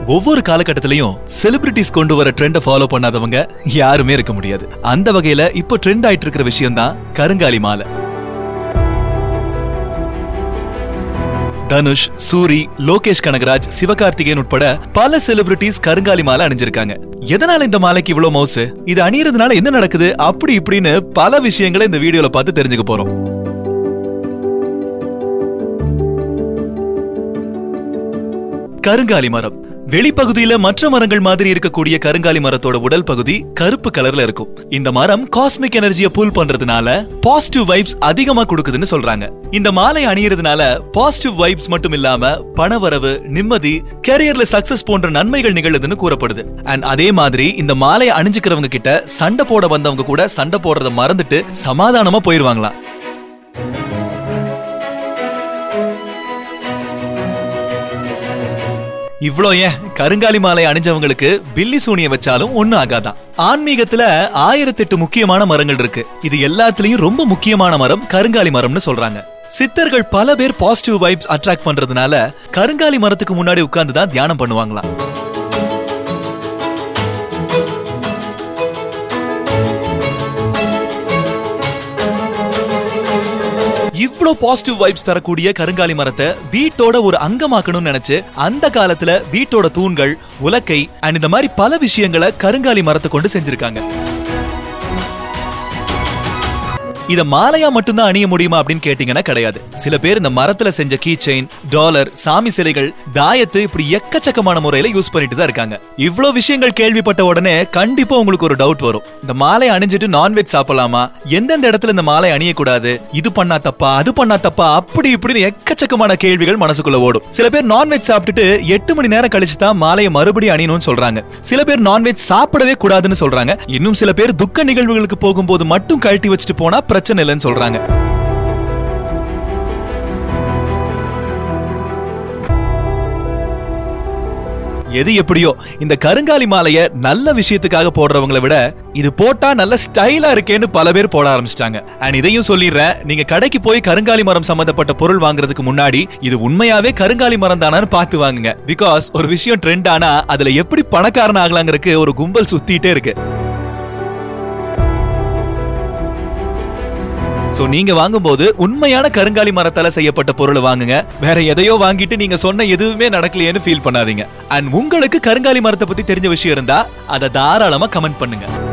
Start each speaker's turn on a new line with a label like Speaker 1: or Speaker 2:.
Speaker 1: ஒவ்வொரு காலகட்டத்திலையும் செலிபிரிட்டிஸ் கொண்டு வர ட்ரெண்ட ஃபாலோ பண்ணாதவங்க யாருமே இருக்க முடியாது அந்த வகையில இப்போ ட்ரெண்ட் ஆயிட்டு இருக்கிற விஷயம் தான் கருங்காலி மாலை தனுஷ் சூரி லோகேஷ் கனகராஜ் சிவகார்த்திகேயன் உட்பட பல செலிபிரிட்டிஸ் கருங்காலி மாலை அணிஞ்சிருக்காங்க எதனால இந்த மாலைக்கு இவ்வளவு மவுசு இது அணியறதுனால என்ன நடக்குது அப்படி இப்படின்னு பல விஷயங்களை இந்த வீடியோல பார்த்து தெரிஞ்சுக்க போறோம் கருங்காலி மரம் வெளிப்பகுதியில மற்ற மரங்கள் மாதிரி இருக்கக்கூடிய கருங்காலி மரத்தோட உடல் பகுதி கருப்பு கலர்ல இருக்கும் இந்த மரம் காஸ்மிக் எனர்ஜியை புல் பண்றதுனால பாசிட்டிவ் வைப்ஸ் அதிகமா கொடுக்குதுன்னு சொல்றாங்க இந்த மாலை அணியறதுனால பாசிட்டிவ் வைப்ஸ் மட்டும் இல்லாம பணவரவு நிம்மதி கெரியர்ல சக்சஸ் போன்ற நன்மைகள் நிகழுதுன்னு கூறப்படுது அண்ட் அதே மாதிரி இந்த மாலையை அணிஞ்சுக்கிறவங்க கிட்ட சண்டை போட வந்தவங்க கூட சண்டை போடுறத மறந்துட்டு சமாதானமா போயிருவாங்களாம் இவ்ளோ ஏன் கருங்காலி மாலை அணிஞ்சவங்களுக்கு பில்லி சூனிய வச்சாலும் ஒண்ணும் ஆகாதான் ஆன்மீகத்துல ஆயிரத்தெட்டு முக்கியமான மரங்கள் இருக்கு இது எல்லாத்துலயும் ரொம்ப முக்கியமான மரம் கருங்காலி மரம்னு சொல்றாங்க சித்தர்கள் பல பேர் பாசிட்டிவ் வைப்ஸ் அட்ராக்ட் பண்றதுனால கருங்காலி மரத்துக்கு முன்னாடி உட்கார்ந்து தான் தியானம் பண்ணுவாங்களாம் இவ்ளோ பாசிட்டிவ் வைப்ஸ் தரக்கூடிய கருங்காலி மரத்தை வீட்டோட ஒரு அங்கமாக்கணும்னு நினைச்சு அந்த காலத்துல வீட்டோட தூண்கள் உலக்கை அண்ட் இந்த மாதிரி பல விஷயங்களை கருங்காலி மரத்தை கொண்டு செஞ்சிருக்காங்க இத மாலையா மட்டும்தான் அணிய முடியுமா அப்படின்னு கேட்டீங்கன்னா கிடையாது சில பேர் இந்த மரத்துல செஞ்ச கீ செயின் டாலர் சாமி சிலைகள் தாயத்து இப்படி எக்கச்சக்கமான முறையில யூஸ் பண்ணிட்டு தான் இருக்காங்க இவ்ளோ விஷயங்கள் கேள்விப்பட்ட உடனே கண்டிப்பா உங்களுக்கு ஒரு டவுட் வரும் இந்த மாலை அணிஞ்சிட்டு நான்வெஜ் சாப்பிடலாமா எந்தெந்த இடத்துல இந்த மாலை அணியக்கூடாது இது பண்ணா தப்பா அது பண்ணா தப்பா அப்படி இப்படின்னு எக்கச்சக்கமான கேள்விகள் மனசுக்குள்ள ஓடும் சில பேர் நான்வெஜ் சாப்பிட்டுட்டு எட்டு மணி நேரம் கழிச்சு தான் மாலையை மறுபடியும் அணியணும்னு சொல்றாங்க சில பேர் நான்வெஜ் சாப்பிடவே கூடாதுன்னு சொல்றாங்க இன்னும் சில பேர் துக்க நிகழ்வுகளுக்கு போகும்போது மட்டும் கழட்டி வச்சுட்டு போனா பிரச்சனை இல்லைன்னு சொல்றாங்க எது எப்படியோ இந்த கருங்காலி மாலைய நல்ல விஷயத்துக்காக போடுறவங்கள விட இது போட்டா நல்ல ஸ்டைலா இருக்கேன்னு பல பேர் போட ஆரம்பிச்சிட்டாங்க அண்ட் இதையும் சொல்லிடுறேன் நீங்க கடைக்கு போய் கருங்காலி மரம் சம்பந்தப்பட்ட பொருள் வாங்குறதுக்கு முன்னாடி இது உண்மையாவே கருங்காலி மரம் தானான்னு பார்த்து வாங்குங்க பிகாஸ் ஒரு விஷயம் ட்ரெண்ட் ஆனா அதுல எப்படி பணக்காரன் ஆகலாங்கிறதுக்கு ஒரு கும்பல் சுத்திட்டே இருக்கு சோ நீங்க வாங்கும்போது உண்மையான கருங்காலி மரத்தால செய்யப்பட்ட பொருளை வாங்குங்க வேற எதையோ வாங்கிட்டு நீங்க சொன்ன எதுவுமே நடக்கலையேன்னு ஃபீல் பண்ணாதீங்க அண்ட் உங்களுக்கு கருங்காலி மரத்தை பத்தி தெரிஞ்ச விஷயம் இருந்தா அதை தாராளமா கமெண்ட் பண்ணுங்க